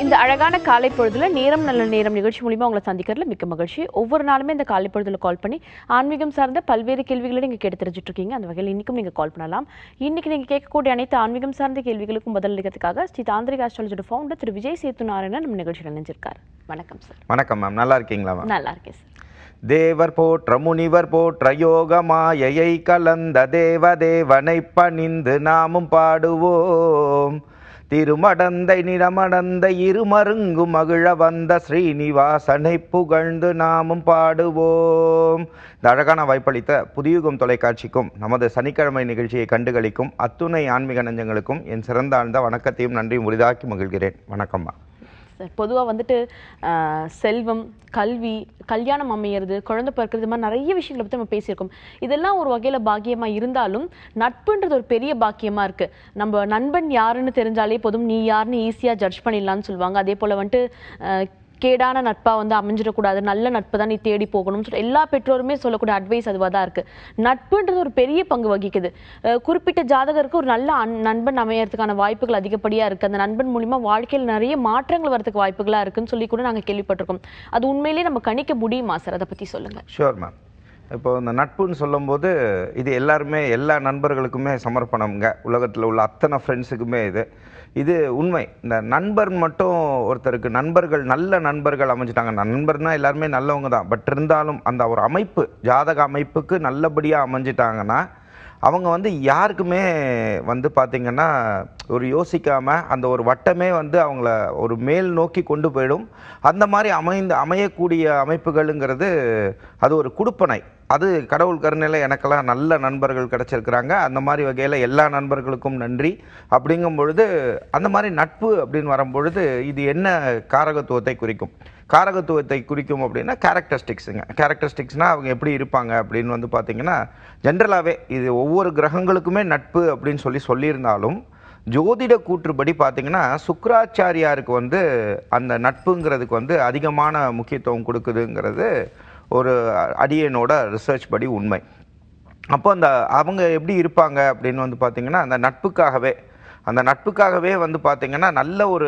இந்த அழகான காலை பொழுதுல நேரம் நல்ல நேரம் நிகழ்ச்சி மூலியமா உங்களை சந்திக்கிறதுல மிக்க மகிழ்ச்சி ஒவ்வொரு நாளுமே இந்த காலை பொழுதுல கால் பண்ணி ஆன்மீகம் சார்ந்த பல்வேறு கேள்விகளை நீங்க கேட்டு தெரிஞ்சுட்டு இருக்கீங்க அந்த வகையில் இன்னைக்கும் நீங்க கால் பண்ணலாம் இன்னைக்கு நீங்க கேட்கக்கூடிய அனைத்து ஆன்மீகம் சார்ந்த கேள்விகளுக்கும் பதில் அளிக்கிறதுக்காக ஸ்ரீ தாந்திரிக் ஆஸ்ட்ராலஜியோட ஃபவுண்டர் திரு விஜய் சேத்து நாராயணன் நம்ம நிகழ்ச்சியில் நினைஞ்சிருக்காரு வணக்கம் சார் வணக்கம் மேம் நல்லா இருக்கீங்களா மேம் நல்லா இருக்கேன் சார் தேவர் போற்ற முனிவர் போற்ற யோக மாயையை கலந்த தேவ தேவனை பணிந்து நாமும் பாடுவோம் திருமடந்தை நிறமடந்த இருமருங்கு மகிழ வந்த ஸ்ரீனிவாசனை புகழ்ந்து நாமும் பாடுவோம் இந்த அழகான வாய்ப்பளித்த புதியுகம் தொலைக்காட்சிக்கும் நமது சனிக்கிழமை நிகழ்ச்சியை கண்டுகளிக்கும் அத்துணை ஆன்மீக நெஞ்சங்களுக்கும் என் சிறந்த ஆழ்ந்த வணக்கத்தையும் நன்றியும் உரிதாக்கி மகிழ்கிறேன் வணக்கம்மா சார் பொதுவாக வந்துட்டு ஆஹ், செல்வம் கல்வி கல்யாணம் அமையிறது குழந்தை பிறக்கிறது இது மாதிரி நிறைய விஷயங்களை பற்றி நம்ம பேசியிருக்கோம் இதெல்லாம் ஒரு வகையில் பாக்கியமாக இருந்தாலும் நட்புன்றது ஒரு பெரிய பாக்கியமாக இருக்கு நம்ம நண்பன் யாருன்னு தெரிஞ்சாலே போதும் நீ யாருன்னு ஈஸியாக ஜட்ஜ் பண்ணிடலாம்னு சொல்லுவாங்க அதே போல் வந்துட்டு ஆஹ், கேடான நட்பா வந்து அமைஞ்சிடக்கூடாது நல்ல நட்பு தான் நீ தேடி போகணும்னு சொல்லி எல்லா பெற்றோருமே சொல்லக்கூடிய அட்வைஸ் அதுவாக தான் இருக்கு நட்புன்றது ஒரு பெரிய பங்கு வகிக்குது அஹ் குறிப்பிட்ட ஜாதகருக்கு ஒரு நல்ல அன்- நண்பன் அமையறதுக்கான வாய்ப்புகள் அதிகப்படியா இருக்கு அந்த நண்பன் மூலியமா வாழ்க்கையில் நிறைய மாற்றங்கள் வரதுக்கு வாய்ப்புகளா இருக்குன்னு சொல்லி கூட நாங்க கேள்விப்பட்டிருக்கோம் அது உண்மையிலேயே நம்ம கணிக்க முடியுமா சார் அதை பத்தி சொல்லுங்க ஷூர் மேம் இப்போ இந்த நட்புன்னு சொல்லும்போது இது எல்லாருமே எல்லா நண்பர்களுக்குமே சமர்ப்பணம்ங்க உலகத்தில் உள்ள அத்தனை ஃப்ரெண்ட்ஸுக்குமே இது இது உண்மை இந்த நண்பர் மட்டும் ஒருத்தருக்கு நண்பர்கள் நல்ல நண்பர்கள் அமைஞ்சிட்டாங்க நண்பர்னா எல்லாருமே நல்லவங்க தான் பட் இருந்தாலும் அந்த ஒரு அமைப்பு ஜாதக அமைப்புக்கு நல்லபடியாக அமைஞ்சிட்டாங்கன்னா அவங்க வந்து யாருக்குமே வந்து பார்த்திங்கன்னா ஒரு யோசிக்காமல் அந்த ஒரு வட்டமே வந்து அவங்கள ஒரு மேல் நோக்கி கொண்டு போயிடும் அந்த மாதிரி அமைந்து அமையக்கூடிய அமைப்புகளுங்கிறது அது ஒரு குடுப்பனை அது கடவுள் கருணையில் எனக்கெல்லாம் நல்ல நண்பர்கள் கிடைச்சிருக்கிறாங்க அந்த மாதிரி வகையில் எல்லா நண்பர்களுக்கும் நன்றி அப்படிங்கும் பொழுது அந்த மாதிரி நட்பு அப்படின்னு வரும்பொழுது இது என்ன காரகத்துவத்தை குறிக்கும் காரகத்துவத்தை குறிக்கும் அப்படின்னா கேரக்டரிஸ்டிக்ஸுங்க கேரக்டரிஸ்டிக்ஸ்னால் அவங்க எப்படி இருப்பாங்க அப்படின்னு வந்து பார்த்தீங்கன்னா ஜென்ரலாகவே இது ஒவ்வொரு கிரகங்களுக்குமே நட்பு அப்படின்னு சொல்லி சொல்லியிருந்தாலும் ஜோதிட கூற்றுப்படி பார்த்தீங்கன்னா சுக்கராச்சாரியாருக்கு வந்து அந்த நட்புங்கிறதுக்கு வந்து அதிகமான முக்கியத்துவம் கொடுக்குதுங்கிறது ஒரு அடியனோட ரிசர்ச் படி உண்மை அப்போ அந்த அவங்க எப்படி இருப்பாங்க அப்படின்னு வந்து பார்த்தீங்கன்னா அந்த நட்புக்காகவே அந்த நட்புக்காகவே வந்து பார்த்தீங்கன்னா நல்ல ஒரு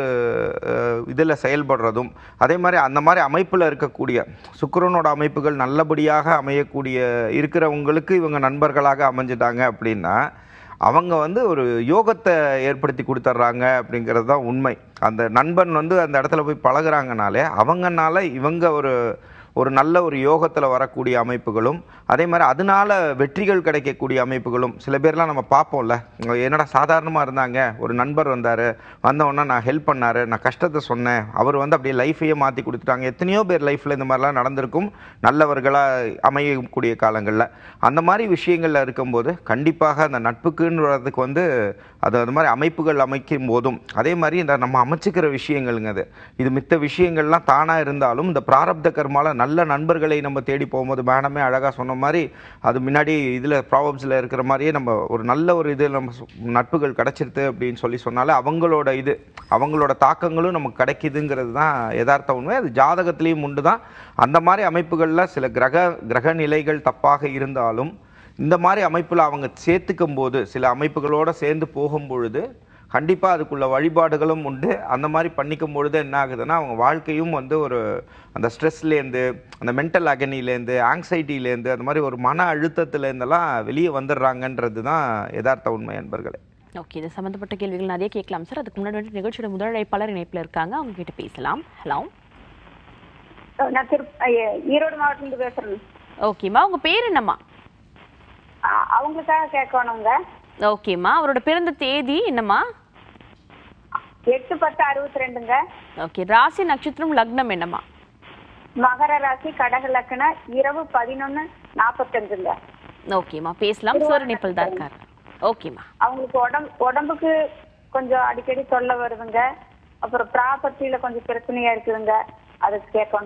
இதில் செயல்படுறதும் அதே மாதிரி அந்த மாதிரி அமைப்பில் இருக்கக்கூடிய சுக்கிரனோட அமைப்புகள் நல்லபடியாக அமையக்கூடிய இருக்கிறவங்களுக்கு இவங்க நண்பர்களாக அமைஞ்சிட்டாங்க அப்படின்னா அவங்க வந்து ஒரு யோகத்தை ஏற்படுத்தி கொடுத்துட்றாங்க அப்படிங்கிறது தான் உண்மை அந்த நண்பன் வந்து அந்த இடத்துல போய் பழகுறாங்கனாலே அவங்கனால இவங்க ஒரு ஒரு நல்ல ஒரு யோகத்தில் வரக்கூடிய அமைப்புகளும் அதே மாதிரி அதனால வெற்றிகள் கிடைக்கக்கூடிய அமைப்புகளும் சில பேர்லாம் நம்ம பார்ப்போம்ல இவங்க என்னடா சாதாரணமாக இருந்தாங்க ஒரு நண்பர் வந்தார் வந்தவொடனே நான் ஹெல்ப் பண்ணார் நான் கஷ்டத்தை சொன்னேன் அவர் வந்து அப்படியே லைஃபையே மாற்றி கொடுத்துட்டாங்க எத்தனையோ பேர் லைஃப்பில் இந்த மாதிரிலாம் நடந்திருக்கும் நல்லவர்களாக அமையக்கூடிய காலங்களில் அந்த மாதிரி விஷயங்களில் இருக்கும்போது கண்டிப்பாக அந்த நட்புக்குன்னு வர்றதுக்கு வந்து அது அது மாதிரி அமைப்புகள் அமைக்கும் போதும் அதே மாதிரி இந்த நம்ம அமைச்சுக்கிற விஷயங்களுங்க அது இது மித்த விஷயங்கள்லாம் தானாக இருந்தாலும் இந்த பிராரப்த கர்மால நல்ல நண்பர்களை நம்ம தேடி போகும்போது மேடமே அழகாக சொன்ன மாதிரி அது முன்னாடி இதில் ப்ராபப்ஸில் இருக்கிற மாதிரியே நம்ம ஒரு நல்ல ஒரு இது நம்ம சு- நட்புகள் கிடைச்சிருது அப்படின்னு சொல்லி சொன்னாலே அவங்களோட இது அவங்களோட தாக்கங்களும் நமக்கு கிடைக்குதுங்கிறது தான் யதார்த்த உண்மை அது ஜாதகத்திலையும் உண்டு தான் அந்த மாதிரி அமைப்புகளில் சில கிரக கிரக நிலைகள் தப்பாக இருந்தாலும் இந்த மாதிரி அமைப்பில் அவங்க சேர்த்துக்கும் போது சில அமைப்புகளோடு சேர்ந்து போகும் பொழுது கண்டிப்பாக அதுக்குள்ள வழிபாடுகளும் உண்டு அந்த மாதிரி பண்ணிக்கும் பொழுது என்ன ஆகுதுன்னா அவங்க வாழ்க்கையும் வந்து ஒரு அந்த ஸ்ட்ரெஸ்லேருந்து அந்த மென்டல் அகனிலேருந்து ஆங்ஸைட்டிலேருந்து அந்த மாதிரி ஒரு மன அழுத்தத்துலேருந்தெல்லாம் வெளியே வந்துடுறாங்கன்றது தான் யதார்த்த உண்மை என்பர்களே ஓகே இது சம்மந்தப்பட்ட கேள்விகள் நிறைய கேட்கலாம் சார் அதுக்கு முன்னாடி வந்துட்டு நிகழ்ச்சியோட முதல் அழைப்பாளர் இணைப்புல இருக்காங்க அவங்க கிட்ட பேசலாம் ஹலோ நான் திரு ஐய- ஈரோடு மாவட்டத்துலேருந்து பேசுறேன் ஓகேம்மா உங்க பேர் என்னம்மா அ- அவங்களுக்காக கேட்கணுங்க ஓகேம்மா அவரோட பிறந்த தேதி என்னம்மா எட்டு பத்து அறுபத்தி ரெண்டுங்க ஓகே ராசி நட்சத்திரம் லக்னம் என்னம்மா மகர ராசி கடக லக்கண இரவு பதினொன்னு நாற்பத்தஞ்சுங்க ஓகேம்மா பேசலாம் சார் இணைப்பில் தான் இருக்காரு ஓகேம்மா அவங்களுக்கு உடம்பு உடம்புக்கு கொஞ்சம் அடிக்கடி தொல்லை வருதுங்க அப்புறம் ப்ராப்பர்ட்டியில கொஞ்சம் பிரச்சனையா இருக்குதுங்க அதுக்கு கேட்கணும்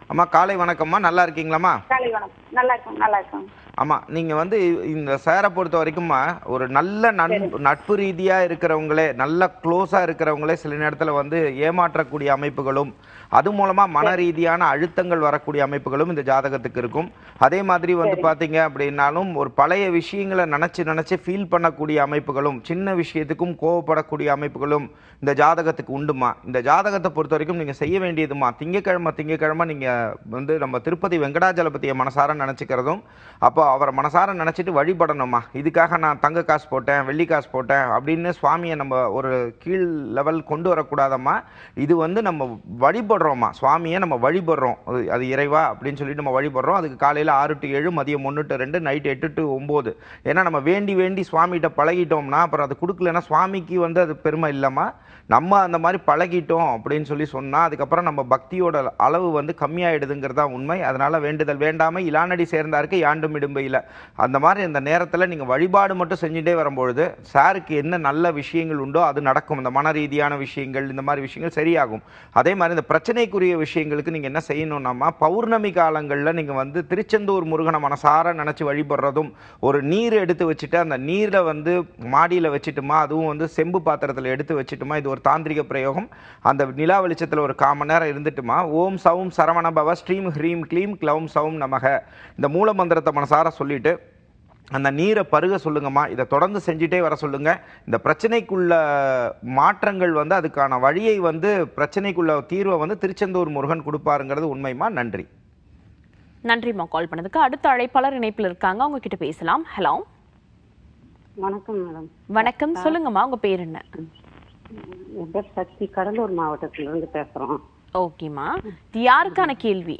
அம்மா காலை வணக்கம்மா நல்லா இருக்கீங்களாம்மா காலை வணக்கம் நல்லா இருக்கோம் நல்லா இருக்கோம் ஆமா நீங்க வந்து இந்த சேரை பொறுத்த வரைக்கும்மா ஒரு நல்ல நட்பு நட்பு ரீதியா இருக்கிறவங்களே நல்ல க்ளோஸா இருக்கிறவங்களே சில நேரத்துல வந்து ஏமாற்றக்கூடிய அமைப்புகளும் அது மூலமா மன ரீதியான அழுத்தங்கள் வரக்கூடிய அமைப்புகளும் இந்த ஜாதகத்துக்கு இருக்கும் அதே மாதிரி வந்து பாத்தீங்க அப்படின்னாலும் ஒரு பழைய விஷயங்களை நினைச்சு நினைச்சு ஃபீல் பண்ணக்கூடிய அமைப்புகளும் சின்ன விஷயத்துக்கும் கோவப்படக்கூடிய அமைப்புகளும் இந்த ஜாதகத்துக்கு உண்டுமா இந்த ஜாதகத்தை பொறுத்த வரைக்கும் நீங்க செய்ய வேண்டியதுமா திங்கக்கிழமை திங்கக்கிழமை நீங்க வந்து நம்ம திருப்பதி வெங்கடாஜலபதியை மனசார நினைச்சுக்கிறதும் அப்போ அவரை மனசார நினைச்சிட்டு வழிபடணுமா இதுக்காக நான் தங்க காசு போட்டேன் வெள்ளி காசு போட்டேன் அப்படின்னு சுவாமியை நம்ம ஒரு கீழ் லெவல் கொண்டு வரக்கூடாதம்மா இது வந்து நம்ம வழிபடுறோமா சுவாமியை நம்ம வழிபடுறோம் அது- அது இறைவா அப்படின்னு சொல்லிட்டு நம்ம வழிபடுறோம் அதுக்கு காலையில் ஆறு டு ஏழு மதியம் ஒன்று டு ரெண்டு நைட் எட்டு டு ஒம்பது ஏன்னா நம்ம வேண்டி வேண்டி சுவாமிகிட்ட பழகிட்டோம்னா அப்புறம் அது கொடுக்கலன்னா சுவாமிக்கு வந்து அது பெருமை இல்லைம்மா நம்ம அந்த மாதிரி பழகிட்டோம் அப்படின்னு சொல்லி சொன்னால் அதுக்கப்புறம் நம்ம பக்தியோட அளவு வந்து கம்மியாயிடுதுங்கிறது தான் உண்மை அதனால வேண்டுதல் வேண்டாமை இலானடி சேர்ந்தாருக்கு யாண்டும் இடும்பையில் அந்த மாதிரி இந்த நேரத்தில் நீங்கள் வழிபாடு மட்டும் செஞ்சுட்டே வரும்பொழுது சாருக்கு என்ன நல்ல விஷயங்கள் உண்டோ அது நடக்கும் இந்த மன ரீதியான விஷயங்கள் இந்த மாதிரி விஷயங்கள் சரியாகும் அதே மாதிரி இந்த பிரச்சனைக்குரிய விஷயங்களுக்கு நீங்கள் என்ன செய்யணும்னாமா பௌர்ணமி காலங்களில் நீங்கள் வந்து திருச்செந்தூர் முருகனை மனசார நினச்சி வழிபடுறதும் ஒரு நீர் எடுத்து வச்சுட்டு அந்த நீரை வந்து மாடியில் வச்சுட்டுமா அதுவும் வந்து செம்பு பாத்திரத்தில் எடுத்து வச்சுட்டுமா இது ஒரு தாந்திரிக பிரயோகம் அந்த நிலா வெளிச்சத்தில் ஒரு கால் மணி நேரம் இருந்துட்டுமா ஓம் சவும் சரவண பவ ஸ்ரீம் ஹ்ரீம் க்ளீம் க்ளௌம் சவும் நமக இந்த மூல மந்திரத்தை மனசார சொல்லிட்டு அந்த நீரை பருக சொல்லுங்கம்மா இதை தொடர்ந்து செஞ்சுட்டே வர சொல்லுங்க இந்த பிரச்சனைக்குள்ள மாற்றங்கள் வந்து அதுக்கான வழியை வந்து பிரச்சனைக்குள்ள தீர்வை வந்து திருச்செந்தூர் முருகன் கொடுப்பாருங்கிறது உண்மைமா நன்றி நன்றிம்மா கால் பண்ணதுக்கு அடுத்த அழைப்பாளர் இணைப்பில் இருக்காங்க அவங்க கிட்ட பேசலாம் ஹலோ வணக்கம் மேடம் வணக்கம் சொல்லுங்கம்மா உங்க பேர் என்ன என் பேர் சக்தி கடலூர் மாவட்டத்துல இருந்து பேசுறோம் ஓகேம்மா இது யாருக்கான கேள்வி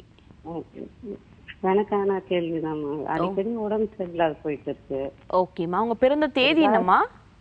எனக்கான கேள்வி தான் அடிக்கடி உடம்பு சரியில்லாத போயிட்டு இருக்கு ஓகேம்மா உங்க பிறந்த தேதி என்னம்மா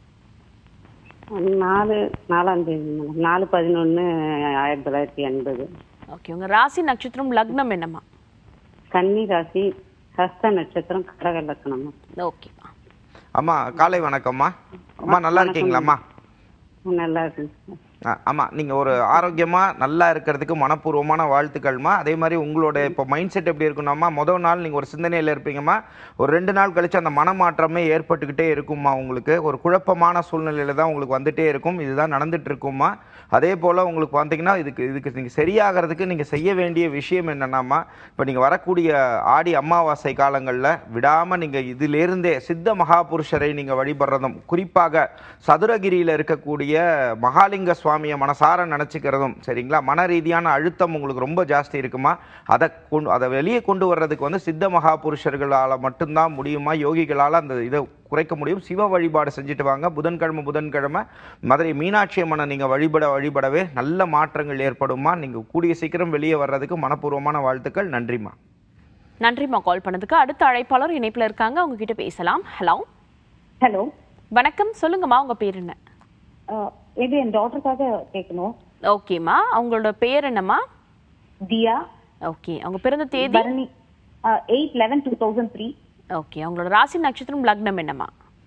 நாலு நாலாம் தேதி மேடம் நாலு பதினொன்னு ஆயிரத்தி தொள்ளாயிரத்தி எண்பது ஓகே உங்க ராசி நட்சத்திரம் லக்னம் என்னம்மா கன்னி ராசி ஹஸ்த நட்சத்திரம் கடக லக்கணம் ஓகேம்மா அம்மா காலை வணக்கம்மா அம்மா நல்லா இருக்கீங்களாம்மா நல்லா இருக்குங்க ஆ, ஆமா நீங்க ஒரு ஆரோக்கியமா நல்லா இருக்கிறதுக்கு மனப்பூர்வமான வாழ்த்துக்கள்மா அதே மாதிரி உங்களோட இப்போ மைண்ட் செட் எப்படி இருக்கணும்மா முதல் நாள் நீங்க ஒரு சிந்தனையில இருப்பீங்கம்மா ஒரு ரெண்டு நாள் கழிச்சு அந்த மனமாற்றமே ஏற்பட்டுக்கிட்டே இருக்கும்மா உங்களுக்கு ஒரு குழப்பமான சூழ்நிலையில தான் உங்களுக்கு வந்துட்டே இருக்கும் இதுதான் நடந்துட்டு இருக்கும்மா அதே போல உங்களுக்கு பார்த்தீங்கன்னா இதுக்கு இதுக்கு நீங்க சரியாகிறதுக்கு நீங்க செய்ய வேண்டிய விஷயம் என்னன்னாம்மா இப்போ நீங்க வரக்கூடிய ஆடி அமாவாசை காலங்களில் விடாம நீங்க இதிலிருந்தே சித்த மகாபுருஷரை நீங்க வழிபடுறதும் குறிப்பாக சதுரகிரியில இருக்கக்கூடிய மகாலிங்க சுவாமியை மனசார நினச்சிக்கிறதும் சரிங்களா மன ரீதியான அழுத்தம் உங்களுக்கு ரொம்ப ஜாஸ்தி இருக்குமா அதை கொண்டு அதை வெளியே கொண்டு வர்றதுக்கு வந்து சித்த மகாபுருஷர்களால் மட்டும்தான் முடியுமா யோகிகளால் அந்த இதை குறைக்க முடியும் சிவ வழிபாடு செஞ்சுட்டு வாங்க புதன்கிழமை புதன்கிழமை மதுரை மீனாட்சி அம்மனை நீங்கள் வழிபட வழிபடவே நல்ல மாற்றங்கள் ஏற்படுமா நீங்கள் கூடிய சீக்கிரம் வெளியே வர்றதுக்கு மனப்பூர்வமான வாழ்த்துக்கள் நன்றிம்மா நன்றிம்மா கால் பண்ணதுக்கு அடுத்த அழைப்பாளர் இணைப்பில் இருக்காங்க அவங்க கிட்ட பேசலாம் ஹலோ ஹலோ வணக்கம் சொல்லுங்கம்மா உங்க பேர் என்ன இது என் டாட்டருக்காக கேட்கணும் ஓகேம்மா அவங்களோட பேர் என்னம்மா தியா ஓகே அவங்க பிறந்த தேதி Bharani eight eleven two thousand three okay அவங்களோட ராசி நட்சத்திரம் லக்னம் என்னம்மா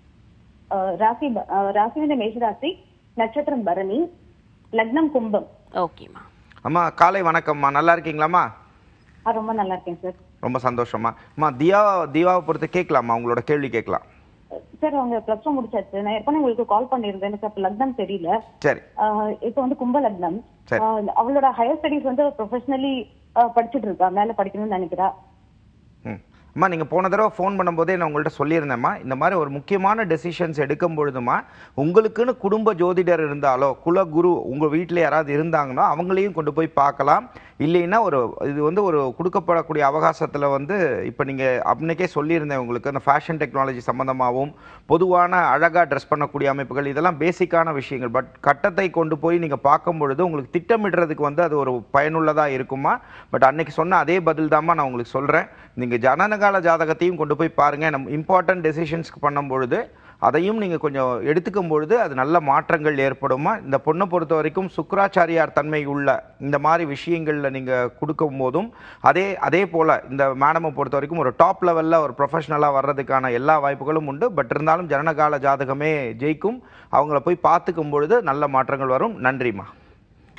ராசி ப- அஹ், ராசி வந்து மேஷராசி நட்சத்திரம் பரணி லக்னம் கும்பம் ஓகேம்மா அம்மா காலை வணக்கம்மா நல்லா இருக்கீங்களாம்மா ஆ, ரொம்ப நல்லா இருக்கேன் சார் ரொம்ப சந்தோஷமா அம்மா தியா தியாவை பொறுத்து கேட்கலாமா உங்களோட கேள்வி கேட்கலாம் சார் அவங்க பிளஸ் டூ முடிச்சாச்சு நான் ஏற்கனவே உங்களுக்கு கால் பண்ணியிருந்தேன் எனக்கு அப்ப லக்னம் தெரியல சரி ஆஹ் இப்போ வந்து கும்ப லக்னம் சரி. ஆஹ் அவளோட ஹையர் ஸ்டடீஸ் வந்து ப்ரொஃபஷனலி படிச்சுட்டு இருக்கா மேல படிக்கணும்னு நினைக்கிறா ம் அம்மா நீங்கள் போன தடவை ஃபோன் பண்ணும்போதே நான் உங்கள்கிட்ட சொல்லியிருந்தேம்மா இந்த மாதிரி ஒரு முக்கியமான டெசிஷன்ஸ் எடுக்கும் பொழுதுமா உங்களுக்குன்னு குடும்ப ஜோதிடர் இருந்தாலோ குல குரு உங்கள் வீட்டில் யாராவது இருந்தாங்கன்னா அவங்களையும் கொண்டு போய் பார்க்கலாம் இல்லைன்னா ஒரு இது வந்து ஒரு கொடுக்கப்படக்கூடிய அவகாசத்தில் வந்து இப்போ நீங்கள் அன்னைக்கே சொல்லியிருந்தேன் உங்களுக்கு அந்த ஃபேஷன் டெக்னாலஜி சம்மந்தமாகவும் பொதுவான அழகாக ட்ரெஸ் பண்ணக்கூடிய அமைப்புகள் இதெல்லாம் பேசிக்கான விஷயங்கள் பட் கட்டத்தை கொண்டு போய் நீங்கள் பார்க்கும் பொழுது உங்களுக்கு திட்டமிடுறதுக்கு வந்து அது ஒரு பயனுள்ளதாக இருக்குமா பட் அன்னைக்கு சொன்ன அதே பதில் தாம்மா நான் உங்களுக்கு சொல்கிறேன் நீங்கள் ஜனனகால ஜாதகத்தையும் கொண்டு போய் பாருங்கள் நம்ம இம்பார்ட்டன்ட் டெசிஷன்ஸ்க்கு பண்ணும் பொழுது அதையும் நீங்கள் கொஞ்சம் எடுத்துக்கும் பொழுது அது நல்ல மாற்றங்கள் ஏற்படுமா இந்த பொண்ணை பொறுத்த வரைக்கும் சுக்கராச்சாரியார் தன்மை உள்ள இந்த மாதிரி விஷயங்களில் நீங்கள் கொடுக்கும் போதும் அதே அதே போல் இந்த மேடமை பொறுத்த வரைக்கும் ஒரு டாப் லெவலில் ஒரு ப்ரொஃபஷனலாக வர்றதுக்கான எல்லா வாய்ப்புகளும் உண்டு பட் இருந்தாலும் ஜனனகால ஜாதகமே ஜெயிக்கும் அவங்கள போய் பார்த்துக்கும் பொழுது நல்ல மாற்றங்கள் வரும் நன்றிம்மா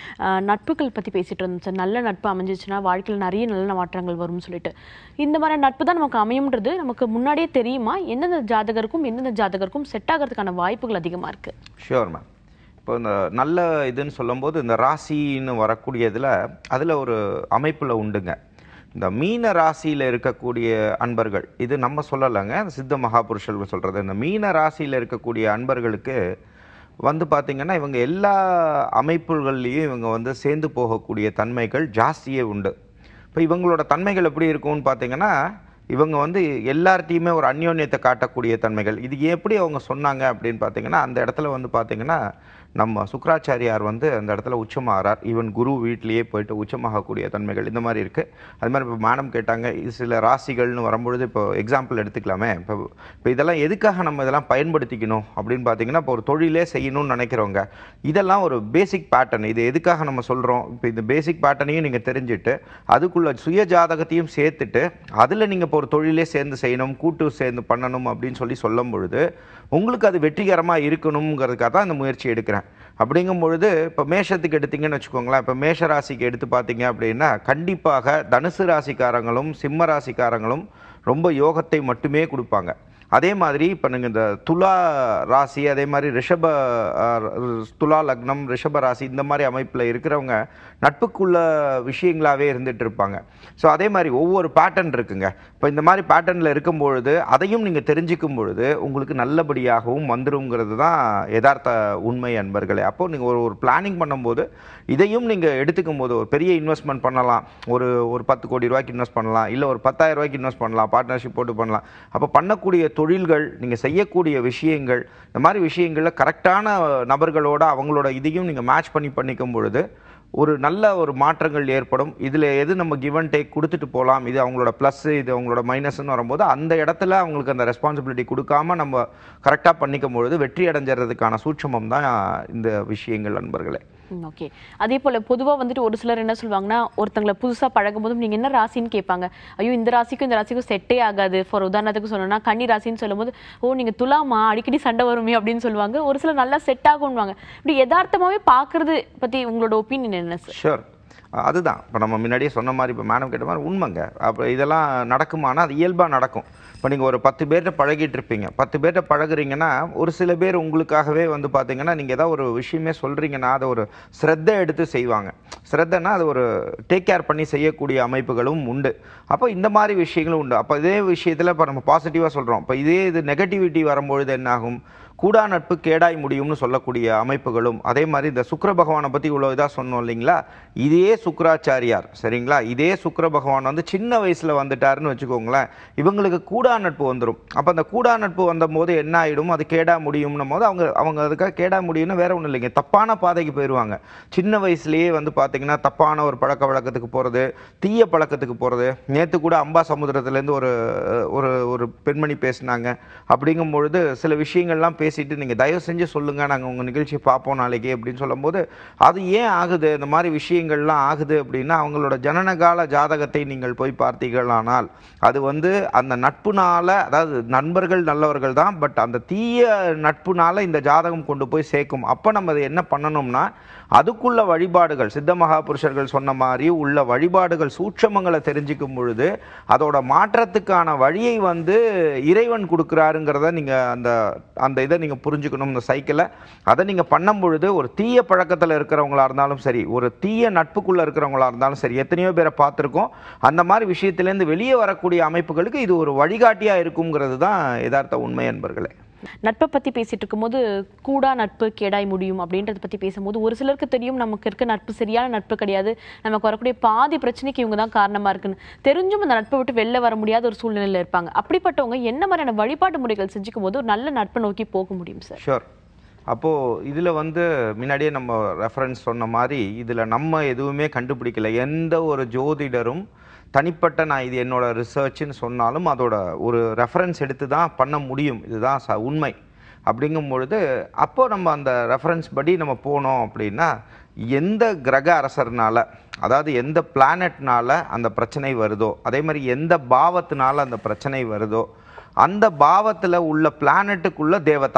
அஹ், நட்புகள் பற்றி பேசிட்டு இருந்தோம் சார் நல்ல நட்பு அமைஞ்சிச்சுன்னா வாழ்க்கையில் நிறைய நல்ல மாற்றங்கள் வரும்னு சொல்லிட்டு இந்த மாதிரி நட்பு தான் நமக்கு அமையும்ன்றது நமக்கு முன்னாடியே தெரியுமா எந்தெந்த ஜாதகருக்கும் எந்தெந்த ஜாதகருக்கும் செட் ஆகிறதுக்கான வாய்ப்புகள் அதிகமாக இருக்குது ஷியோர் மேம் இப்போ இந்த நல்ல இதுன்னு சொல்லும்போது இந்த ராசின்னு வரக்கூடியதில் அதில் ஒரு அமைப்பில் உண்டுங்க இந்த மீன ராசியில் இருக்கக்கூடிய அன்பர்கள் இது நம்ம சொல்லலைங்க அந்த சித்த மகாபுருஷர்கள் சொல்கிறது இந்த மீன ராசியில் இருக்கக்கூடிய அன்பர்களுக்கு வந்து பார்த்திங்கன்னா இவங்க எல்லா அமைப்புகள்லேயும் இவங்க வந்து சேர்ந்து போகக்கூடிய தன்மைகள் ஜாஸ்தியே உண்டு இப்போ இவங்களோட தன்மைகள் எப்படி இருக்கும்னு பார்த்தீங்கன்னா இவங்க வந்து எல்லார்ட்டையுமே ஒரு அந்யோன்யத்தை காட்டக்கூடிய தன்மைகள் இது எப்படி அவங்க சொன்னாங்க அப்படின்னு பார்த்தீங்கன்னா அந்த இடத்துல வந்து பார்த்தீங்கன்னா நம்ம சுக்கராச்சாரியார் வந்து அந்த இடத்துல உச்சமாகறார் ஈவன் குரு வீட்லேயே போயிட்டு உச்சமாகக்கூடிய தன்மைகள் இந்த மாதிரி இருக்குது அது மாதிரி இப்போ மேடம் கேட்டாங்க இது சில ராசிகள்னு வரும்பொழுது இப்போ எக்ஸாம்பிள் எடுத்துக்கலாமே இப்போ இப்போ இதெல்லாம் எதுக்காக நம்ம இதெல்லாம் பயன்படுத்திக்கணும் அப்படின்னு பார்த்தீங்கன்னா இப்போ ஒரு தொழிலே செய்யணும்னு நினைக்கிறவங்க இதெல்லாம் ஒரு பேசிக் பேட்டர்ன் இது எதுக்காக நம்ம சொல்கிறோம் இப்போ இந்த பேசிக் பேட்டர்னையும் நீங்கள் தெரிஞ்சுட்டு அதுக்குள்ள சுய ஜாதகத்தையும் சேர்த்துட்டு அதில் நீங்கள் இப்போ ஒரு தொழிலே சேர்ந்து செய்யணும் கூட்டு சேர்ந்து பண்ணணும் அப்படின்னு சொல்லி சொல்லும் பொழுது உங்களுக்கு அது வெற்றிகரமாக இருக்கணுங்கிறதுக்காக தான் இந்த முயற்சி எடுக்கிறேன் அப்படிங்கும் பொழுது இப்போ மேஷத்துக்கு எடுத்தீங்கன்னு வச்சுக்கோங்களேன் இப்போ மேஷ ராசிக்கு எடுத்து பார்த்தீங்க அப்படின்னா கண்டிப்பாக தனுசு ராசிக்காரங்களும் சிம்ம ராசிக்காரங்களும் ரொம்ப யோகத்தை மட்டுமே கொடுப்பாங்க அதே மாதிரி இப்போ நீங்கள் இந்த துலா ராசி அதே மாதிரி ரிஷப அஹ், துலா லக்னம் ரிஷப ராசி இந்த மாதிரி அமைப்பில் இருக்கிறவங்க நட்புக்குள்ள விஷயங்களாகவே இருந்துட்டு இருப்பாங்க ஸோ அதே மாதிரி ஒவ்வொரு பேட்டர்ன் இருக்குங்க இப்போ இந்த மாதிரி பேட்டர்னில் இருக்கும் பொழுது அதையும் நீங்கள் தெரிஞ்சுக்கும் பொழுது உங்களுக்கு நல்லபடியாகவும் வந்துருங்கிறது தான் யதார்த்த உண்மை அன்பர்களே அப்போ நீங்கள் ஒரு ஒரு பிளானிங் பண்ணும்போது இதையும் நீங்கள் எடுத்துக்கும் போது ஒரு பெரிய இன்வெஸ்ட்மெண்ட் பண்ணலாம் ஒரு ஒரு பத்து கோடி ரூபாய்க்கு இன்வெஸ்ட் பண்ணலாம் இல்லை ஒரு பத்தாயிரம் ரூபாய்க்கு இன்வெஸ்ட் பண்ணலாம் பார்ட்னர்ஷிப் போட்டு பண்ணலாம் அப்போ பண்ணக்கூடிய தொழில்கள் நீங்கள் செய்யக்கூடிய விஷயங்கள் இந்த மாதிரி விஷயங்களில் கரெக்டான நபர்களோட அவங்களோட இதையும் நீங்கள் மேட்ச் பண்ணி பண்ணிக்கும் பொழுது ஒரு நல்ல ஒரு மாற்றங்கள் ஏற்படும் இதில் எது நம்ம கிவ் அண்ட் டேக் கொடுத்துட்டு போகலாம் இது அவங்களோட ப்ளஸ் இது அவங்களோட மைனஸ்னு வரும்போது அந்த இடத்துல அவங்களுக்கு அந்த ரெஸ்பான்சிபிலிட்டி கொடுக்காம நம்ம கரெக்டாக பண்ணிக்கும் பொழுது வெற்றி அடைஞ்சிறதுக்கான சூட்சமம் தான் இந்த விஷயங்கள் நண்பர்களே ஓகே அதே போல பொதுவா வந்துட்டு ஒரு சிலர் என்ன சொல்லுவாங்கன்னா ஒருத்தங்களை புதுசா பழகும் போதும் நீங்க என்ன ராசின்னு கேட்பாங்க ஐயோ இந்த ராசிக்கும் இந்த ராசிக்கும் செட்டே ஆகாது ஃபார் உதாரணத்துக்கு சொல்லணும்னா கன்னி ராசின்னு சொல்லும்போது ஓ நீங்க துலாமா அடிக்கடி சண்டை வருமே அப்படின்னு சொல்லுவாங்க ஒரு சிலர் நல்லா செட் ஆகும்வாங்க இப்படி யதார்த்தமாவே பாக்குறது பத்தி உங்களோட ஒப்பீனியன் என்ன சார் ஷூர் அதுதான் இப்போ நம்ம முன்னாடியே சொன்ன மாதிரி இப்போ மேடம் கேட்ட மாதிரி உண்மைங்க அப்போ இதெல்லாம் நடக்குமானா அது இயல்பாக நடக்கும் இப்போ நீங்கள் ஒரு பத்து பேர்கிட்ட பழகிட்டு இருப்பீங்க பத்து பேர்கிட்ட பழகுறீங்கன்னா ஒரு சில பேர் உங்களுக்காகவே வந்து பார்த்தீங்கன்னா நீங்கள் ஏதாவது ஒரு விஷயமே சொல்கிறீங்கன்னா அதை ஒரு ஸ்ரத்தை எடுத்து செய்வாங்க ஸ்ரத்தைன்னா அது ஒரு டேக் கேர் பண்ணி செய்யக்கூடிய அமைப்புகளும் உண்டு அப்போ இந்த மாதிரி விஷயங்களும் உண்டு அப்போ இதே விஷயத்தில் இப்போ நம்ம பாசிட்டிவாக சொல்கிறோம் இப்போ இதே இது நெகட்டிவிட்டி வரும்பொழுது என்னாகும் கூடா நட்பு கேடாய் முடியும்னு சொல்லக்கூடிய அமைப்புகளும் அதே மாதிரி இந்த சுக்கிர பகவானை பற்றி இவ்வளோ இதாக சொன்னோம் இல்லைங்களா இதே சுக்கராச்சாரியார் சரிங்களா இதே சுக்கிர பகவான் வந்து சின்ன வயசில் வந்துட்டாருன்னு வச்சுக்கோங்களேன் இவங்களுக்கு கூடா நட்பு வந்துடும் அப்போ அந்த கூடா நட்பு வந்தபோது என்ன ஆகிடும் அது கேடா முடியும்னும் போது அவங்க அவங்க அதுக்காக கேடா முடியும்னு வேற ஒன்றும் இல்லைங்க தப்பான பாதைக்கு போயிடுவாங்க சின்ன வயசுலேயே வந்து பார்த்தீங்கன்னா தப்பான ஒரு பழக்க வழக்கத்துக்கு போகிறது தீய பழக்கத்துக்கு போகிறது நேற்று கூட அம்பா சமுத்திரத்துலேருந்து ஒரு ஒரு ஒரு பெண்மணி பேசினாங்க அப்படிங்கும் பொழுது சில விஷயங்கள்லாம் பேசிட்டு நீங்கள் தயவு செஞ்சு சொல்லுங்கள் நாங்கள் உங்கள் நிகழ்ச்சியை பார்ப்போம் நாளைக்கு அப்படின்னு சொல்லும்போது அது ஏன் ஆகுது இந்த மாதிரி விஷயங்கள்லாம் ஆகுது அப்படின்னா அவங்களோட ஜனனகால ஜாதகத்தை நீங்கள் போய் பார்த்தீர்களானால் அது வந்து அந்த நட்புனால அதாவது நண்பர்கள் நல்லவர்கள் தான் பட் அந்த தீய நட்புனால இந்த ஜாதகம் கொண்டு போய் சேர்க்கும் அப்போ நம்ம அதை என்ன பண்ணணும்னா அதுக்குள்ள வழிபாடுகள் சித்த மகாபுருஷர்கள் சொன்ன மாதிரி உள்ள வழிபாடுகள் சூட்சமங்களை தெரிஞ்சுக்கும் பொழுது அதோட மாற்றத்துக்கான வழியை வந்து இறைவன் கொடுக்குறாருங்கிறத நீங்கள் அந்த அந்த இதை நீங்கள் புரிஞ்சுக்கணும் இந்த சைக்கிளை அதை நீங்கள் பண்ணும் பொழுது ஒரு தீய பழக்கத்தில் இருக்கிறவங்களா இருந்தாலும் சரி ஒரு தீய நட்புக்குள்ளே இருக்கிறவங்களா இருந்தாலும் சரி எத்தனையோ பேரை பார்த்துருக்கோம் அந்த மாதிரி விஷயத்துலேருந்து வெளியே வரக்கூடிய அமைப்புகளுக்கு இது ஒரு வழிகாட்டியாக இருக்குங்கிறது தான் யதார்த்த உண்மை என்பர்களே நட்பை பத்தி பேசிட்டு இருக்கும்போது கூடா நட்பு கேடாய் முடியும் அப்படின்றத பத்தி பேசும்போது ஒரு சிலருக்கு தெரியும் நமக்கு இருக்க நட்பு சரியான நட்பு கிடையாது நமக்கு வரக்கூடிய பாதி பிரச்சனைக்கு இவங்க தான் காரணமா இருக்குன்னு தெரிஞ்சும் அந்த நட்பை விட்டு வெளில வர முடியாத ஒரு சூழ்நிலையில இருப்பாங்க அப்படிப்பட்டவங்க என்ன மாதிரியான வழிபாட்டு முறைகள் செஞ்சுக்கும் போது ஒரு நல்ல நட்பை நோக்கி போக முடியும் சார் ஷூர் அப்போது இதில் வந்து முன்னாடியே நம்ம ரெஃபரன்ஸ் சொன்ன மாதிரி இதில் நம்ம எதுவுமே கண்டுபிடிக்கல எந்த ஒரு ஜோதிடரும் தனிப்பட்ட நான் இது என்னோட ரிசர்ச்னு சொன்னாலும் அதோட ஒரு ரெஃபரன்ஸ் எடுத்து தான் பண்ண முடியும் இதுதான் ச உண்மை அப்படிங்கும் பொழுது அப்போ நம்ம அந்த ரெஃபரன்ஸ் படி நம்ம போனோம் அப்படின்னா எந்த கிரக அரசர்னால அதாவது எந்த பிளானட்னால அந்த பிரச்சனை வருதோ அதே மாதிரி எந்த பாவத்தினால அந்த பிரச்சனை வருதோ அந்த பாவத்தில் உள்ள பிளானட்டுக்குள்ள தேவதா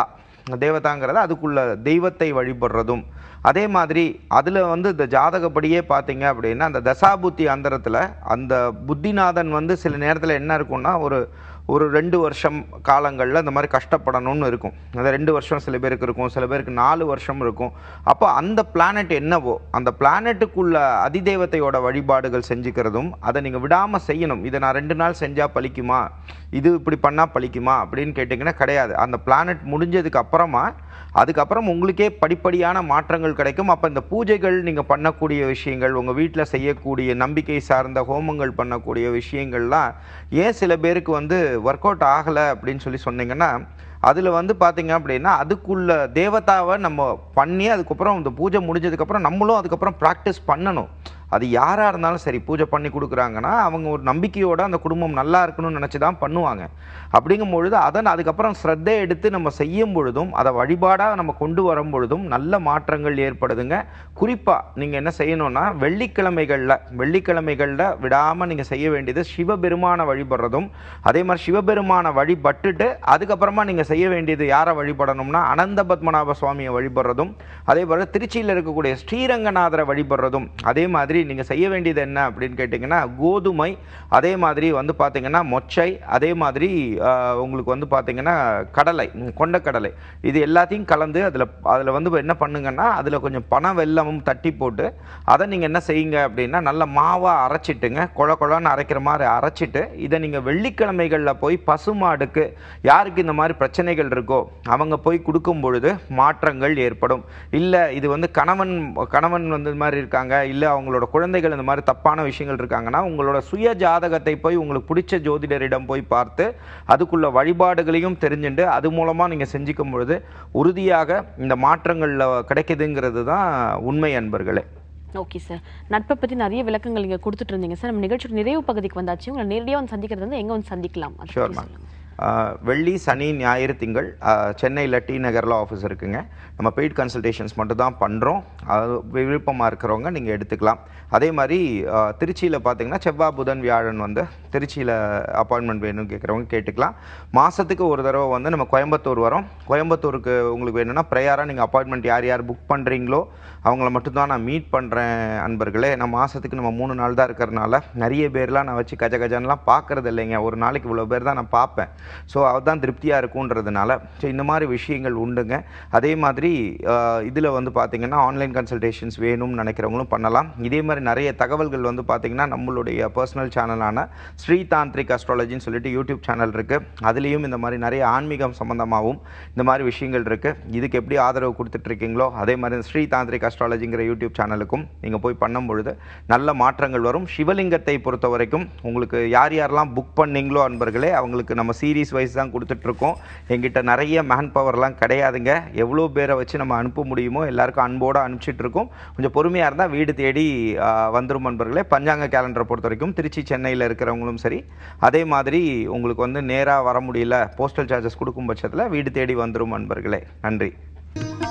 தேவதாங்கிறது அதுக்குள்ள தெய்வத்தை வழிபடுறதும் அதே மாதிரி அதில் வந்து இந்த ஜாதகப்படியே பார்த்தீங்க அப்படின்னா அந்த தசாபுத்தி அந்தரத்தில் அந்த புத்திநாதன் வந்து சில நேரத்தில் என்ன இருக்கும்னா ஒரு ஒரு ரெண்டு வருஷம் காலங்களில் இந்த மாதிரி கஷ்டப்படணும்னு இருக்கும் அந்த ரெண்டு வருஷம் சில பேருக்கு இருக்கும் சில பேருக்கு நாலு வருஷம் இருக்கும் அப்போ அந்த பிளானட் என்னவோ அந்த பிளானட்டுக்குள்ள அதிதேவத்தையோட வழிபாடுகள் செஞ்சுக்கிறதும் அதை நீங்கள் விடாமல் செய்யணும் இதை நான் ரெண்டு நாள் செஞ்சால் பலிக்குமா இது இப்படி பண்ணால் பலிக்குமா அப்படின்னு கேட்டிங்கன்னா கிடையாது அந்த பிளானட் முடிஞ்சதுக்கு அப்புறமா அதுக்கப்புறம் உங்களுக்கே படிப்படியான மாற்றங்கள் கிடைக்கும் அப்போ இந்த பூஜைகள் நீங்கள் பண்ணக்கூடிய விஷயங்கள் உங்கள் வீட்டில் செய்யக்கூடிய நம்பிக்கை சார்ந்த ஹோமங்கள் பண்ணக்கூடிய விஷயங்கள்லாம் ஏன் சில பேருக்கு வந்து ஒர்க் அவுட் ஆகலை அப்படின்னு சொல்லி சொன்னீங்கன்னா அதில் வந்து பார்த்தீங்க அப்படின்னா அதுக்குள்ள தேவதாவை நம்ம பண்ணி அதுக்கப்புறம் இந்த பூஜை முடிஞ்சதுக்கப்புறம் நம்மளும் அதுக்கப்புறம் ப்ராக்டிஸ் பண்ணணும் அது யாராக இருந்தாலும் சரி பூஜை பண்ணி கொடுக்குறாங்கன்னா அவங்க ஒரு நம்பிக்கையோட அந்த குடும்பம் நல்லா இருக்கணும்னு நினச்சி தான் பண்ணுவாங்க அப்படிங்கும் பொழுது அதை அதுக்கப்புறம் ஸ்ரத்தை எடுத்து நம்ம செய்யும் பொழுதும் அதை வழிபாடாக நம்ம கொண்டு வரும் பொழுதும் நல்ல மாற்றங்கள் ஏற்படுதுங்க குறிப்பாக நீங்கள் என்ன செய்யணும்னா வெள்ளிக்கிழமைகளில் வெள்ளிக்கிழமைகளில் விடாமல் நீங்கள் செய்ய வேண்டியது சிவபெருமானை வழிபடுறதும் அதே மாதிரி சிவபெருமானை வழிபட்டுட்டு அதுக்கப்புறமா நீங்கள் செய்ய வேண்டியது யாரை வழிபடணும்னா அனந்த பத்மநாப சுவாமியை வழிபடுறதும் அதே போல் திருச்சியில் இருக்கக்கூடிய ஸ்ரீரங்கநாதரை வழிபடுறதும் அதே மாதிரி நீங்கள் செய்ய வேண்டியது என்ன அப்படின்னு கேட்டிங்கன்னா கோதுமை அதே மாதிரி வந்து பார்த்தீங்கன்னா மொச்சை அதே மாதிரி ஆஹ், உங்களுக்கு வந்து பார்த்தீங்கன்னா கடலை ம், கொண்டக்கடலை இது எல்லாத்தையும் கலந்து அதில் அதில் வந்து என்ன பண்ணுங்கன்னா அதில் கொஞ்சம் பனை வெல்லமும் தட்டி போட்டு அதை நீங்கள் என்ன செய்யுங்க அப்படின்னா நல்ல மாவாக அரைச்சிட்டுங்க கொழ கொழன்னு அரைக்கிற மாதிரி அரைச்சிட்டு இதை நீங்கள் வெள்ளிக்கிழமைகளில் போய் பசுமாடுக்கு யாருக்கு இந்த மாதிரி பிரச்சனைகள் இருக்கோ அவங்க போய் கொடுக்கும் பொழுது மாற்றங்கள் ஏற்படும் இல்லை இது வந்து கணவன் கணவன் வந்து இந்த மாதிரி இருக்காங்க இல்லை அவங்களோட குழந்தைகள் இந்த மாதிரி தப்பான விஷயங்கள் இருக்காங்கன்னா உங்களோட சுய ஜாதகத்தை போய் உங்களுக்கு பிடிச்ச ஜோதிடரிடம் போய் பார்த்து அதுக்குள்ள வழிபாடுகளையும் தெரிஞ்சுட்டு அது மூலமாக நீங்கள் செஞ்சுக்கும் பொழுது உறுதியாக இந்த மாற்றங்களில் கிடைக்குதுங்கிறது தான் உண்மை அன்பர்களே ஓகே சார் நட்பை பத்தி நிறைய விளக்கங்கள் நீங்க கொடுத்துட்டு இருந்தீங்க சார் நம்ம நிகழ்ச்சியோட நிறைவு பகுதிக்கு வந்தாச்சு உங்களை நேரடியாக வந்து சந்திக்கிறது வந்து எங்க வந்து சந்திக்கலாம் அதை ஷூர் பத்தி மேம் சொல்லுங்க. வெள்ளி சனி ஞாயிறு திங்கள் சென்னையில் டி நகரில் ஆஃபீஸ் இருக்குங்க நம்ம பெய்ட் கன்சல்டேஷன்ஸ் மட்டும் தான் பண்ணுறோம் அது விருப்பமாக இருக்கிறவங்க நீங்கள் எடுத்துக்கலாம் அதே மாதிரி திருச்சியில் பார்த்தீங்கன்னா செவ்வாய் புதன் வியாழன் வந்து திருச்சியில் அப்பாயின்மெண்ட் வேணும்னு கேட்குறவங்க கேட்டுக்கலாம் மாதத்துக்கு ஒரு தடவை வந்து நம்ம கோயம்புத்தூர் வரோம் கோயம்புத்தூருக்கு உங்களுக்கு வேணும்னா ப்ரையாராக நீங்கள் அப்பாயின்மெண்ட் யார் யார் புக் பண்ணுறீங்களோ அவங்கள மட்டும்தான் நான் மீட் பண்ணுறேன் அன்பர்களே நான் மாதத்துக்கு நம்ம மூணு நாள் தான் இருக்கிறனால நிறைய பேர்லாம் நான் வச்சு கஜ கஜன்லாம் பார்க்கறது இல்லைங்க ஒரு நாளைக்கு இவ்வளோ பேர் தான் நான் பார்ப்பேன் ஸோ அதுதான் திருப்தியாக இருக்குன்றதுனால ஸோ இந்த மாதிரி விஷயங்கள் உண்டுங்க அதே மாதிரி இதில் வந்து பார்த்தீங்கன்னா ஆன்லைன் கன்சல்டேஷன்ஸ் வேணும்னு நினைக்கிறவங்களும் பண்ணலாம் இதே மாதிரி நிறைய தகவல்கள் வந்து பார்த்தீங்கன்னா நம்மளுடைய பர்சனல் சேனலான ஸ்ரீ தாந்திரிக் அஸ்ட்ராலஜின்னு சொல்லிட்டு யூடியூப் சேனல் இருக்குது அதுலேயும் இந்த மாதிரி நிறைய ஆன்மீகம் சம்மந்தமாகவும் இந்த மாதிரி விஷயங்கள் இருக்குது இதுக்கு எப்படி ஆதரவு கொடுத்துட்ருக்கீங்களோ அதே மாதிரி இந்த ஸ்ரீ தாந்திரிக் அஸ்ட்ராலஜிங்கிற யூடியூப் சேனலுக்கும் நீங்கள் போய் பண்ணும் பொழுது நல்ல மாற்றங்கள் வரும் சிவலிங்கத்தை பொறுத்த வரைக்கும் உங்களுக்கு யார் யாரெல்லாம் புக் பண்ணீங்களோ அன்பர்களே அவங்களுக்கு நம்ம சீரீஸ் வைஸ் தான் கொடுத்துட்ருக்கோம் எங்கிட்ட நிறைய மேன் பவர்லாம் கிடையாதுங்க எவ்வளோ பேரை வச்சு நம்ம அனுப்ப முடியுமோ எல்லாருக்கும் அன்போடு அனுப்பிச்சிட்டு இருக்கோம் கொஞ்சம் பொறுமையாக இருந்தால் வீடு தேடி ஆ, வந்துரும் அன்பர்களே பஞ்சாங்க கேலண்டரை பொறுத்த வரைக்கும் திருச்சி சென்னையில் இருக்கிறவங்களும் சரி அதே மாதிரி உங்களுக்கு வந்து நேராக வர முடியல போஸ்டல் சார்ஜஸ் கொடுக்கும் பட்சத்தில் வீடு தேடி வந்துரும் அன்பர்களே நன்றி